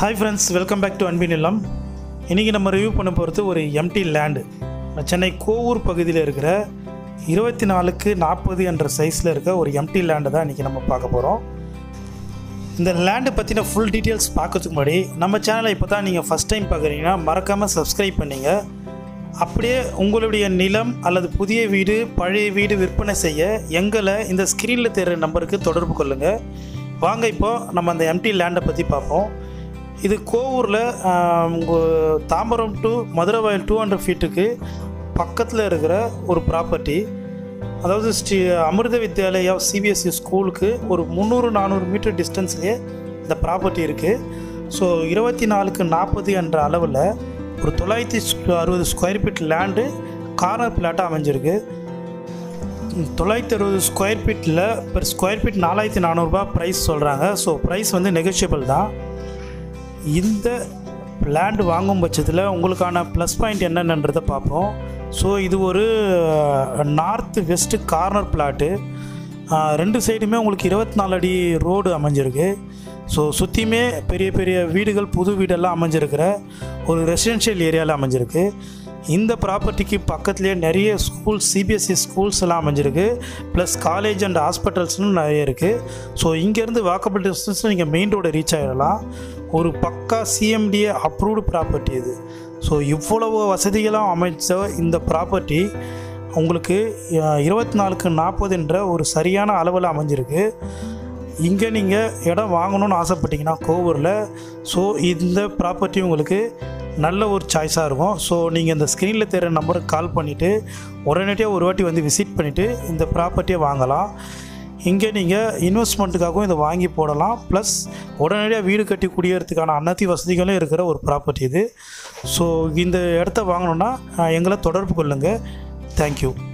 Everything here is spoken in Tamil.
hi friends welcome back to அன்பின் இல்லம் இன்றைக்கி நம்ம ரிவ்யூ பண்ண போகிறது ஒரு எம்டி லேண்டு சென்னை கோவூர் பகுதியில் இருக்கிற இருபத்தி நாலுக்கு நாற்பது என்ற சைஸில் இருக்க ஒரு எம்டி லேண்டை தான் இன்றைக்கி நம்ம பார்க்க போகிறோம் இந்த லேண்டை பற்றின ஃபுல் டீட்டெயில்ஸ் பார்க்கறதுக்கு முன்னாடி நம்ம சேனலை இப்போ தான் நீங்கள் ஃபஸ்ட் டைம் பார்க்குறீங்கன்னா மறக்காமல் சப்ஸ்கிரைப் பண்ணிங்க அப்படியே உங்களுடைய நிலம் அல்லது புதிய வீடு பழைய வீடு விற்பனை செய்ய எங்களை இந்த ஸ்க்ரீனில் தெரிகிற நம்பருக்கு தொடர்பு கொள்ளுங்கள் வாங்க இப்போ நம்ம அந்த எம்டி லேண்டை பற்றி பார்ப்போம் இது கோவூரில் தாம்பரம் டு மதுரை வயல் டூ ஹண்ட்ரட் ஃபீட்டுக்கு பக்கத்தில் இருக்கிற ஒரு ப்ராப்பர்ட்டி அதாவது ஸ்ரீ அமிர்த வித்யாலயா சிபிஎஸ்சி ஸ்கூலுக்கு ஒரு முந்நூறு நானூறு மீட்டர் டிஸ்டன்ஸ்லேயே இந்த ப்ராப்பர்ட்டி இருக்குது ஸோ இருபத்தி நாலுக்கு நாற்பது என்ற அளவில் ஒரு தொள்ளாயிரத்தி அறுபது ஸ்கொயர் ஃபீட் லேண்டு கார்னர் பிளாட்டாக அமைஞ்சிருக்கு தொள்ளாயிரத்தி அறுபது ஸ்கொயர் ஃபீட்டில் பெர் ஸ்கொயர் ஃபீட் நாலாயிரத்தி நானூறுரூபா ப்ரைஸ் சொல்கிறாங்க ஸோ ப்ரைஸ் வந்து நெகோஷியபிள் தான் இந்த லேண்டு வாங்கும் பட்சத்தில் உங்களுக்கான ப்ளஸ் பாயிண்ட் என்னென்னன்றதை பார்ப்போம் ஸோ இது ஒரு நார்த் வெஸ்ட் கார்னர் பிளாட்டு ரெண்டு சைடுமே உங்களுக்கு இருபத்தி நாலு அடி ரோடு அமைஞ்சிருக்கு ஸோ சுற்றியுமே பெரிய பெரிய வீடுகள் புது வீடெல்லாம் அமைஞ்சிருக்கிற ஒரு ரெசிடென்ஷியல் ஏரியாவில் அமைஞ்சிருக்கு இந்த ப்ராப்பர்ட்டிக்கு பக்கத்துலேயே நிறைய ஸ்கூல்ஸ் சிபிஎஸ்சி ஸ்கூல்ஸ் எல்லாம் அமைஞ்சிருக்கு ப்ளஸ் காலேஜ் அண்ட் ஹாஸ்பிட்டல்ஸ்னு நிறைய இருக்குது ஸோ இங்கேருந்து வாக்கபிள் டிஸ்டன்ஸ் நீங்கள் மெயின் ரோடை ரீச் ஆகிடலாம் ஒரு பக்கா சிஎம்டிஏ அப்ரூவ்டு ப்ராப்பர்ட்டி இது ஸோ இவ்வளவு வசதிகளும் அமைச்ச இந்த ப்ராப்பர்ட்டி உங்களுக்கு இருபத்தி நாலுக்கு நாற்பதுன்ற ஒரு சரியான அளவில் அமைஞ்சிருக்கு இங்கே நீங்கள் இடம் வாங்கணும்னு ஆசைப்பட்டீங்கன்னா கோவூரில் ஸோ இந்த ப்ராப்பர்ட்டி உங்களுக்கு நல்ல ஒரு சாய்ஸாக இருக்கும் ஸோ நீங்கள் இந்த ஸ்க்ரீனில் தெரிகிற நம்பருக்கு கால் பண்ணிவிட்டு உடனடியாக ஒரு வாட்டி வந்து விசிட் பண்ணிவிட்டு இந்த ப்ராப்பர்ட்டியை வாங்கலாம் இங்கே நீங்கள் இன்வெஸ்ட்மெண்ட்டுக்காகவும் இதை வாங்கி போடலாம் ப்ளஸ் உடனடியாக வீடு கட்டி குடியேறதுக்கான அனைத்து வசதிகளும் இருக்கிற ஒரு ப்ராப்பர்ட்டி இது ஸோ இந்த இடத்த வாங்கணுன்னா எங்களை தொடர்பு கொள்ளுங்கள் தேங்க்யூ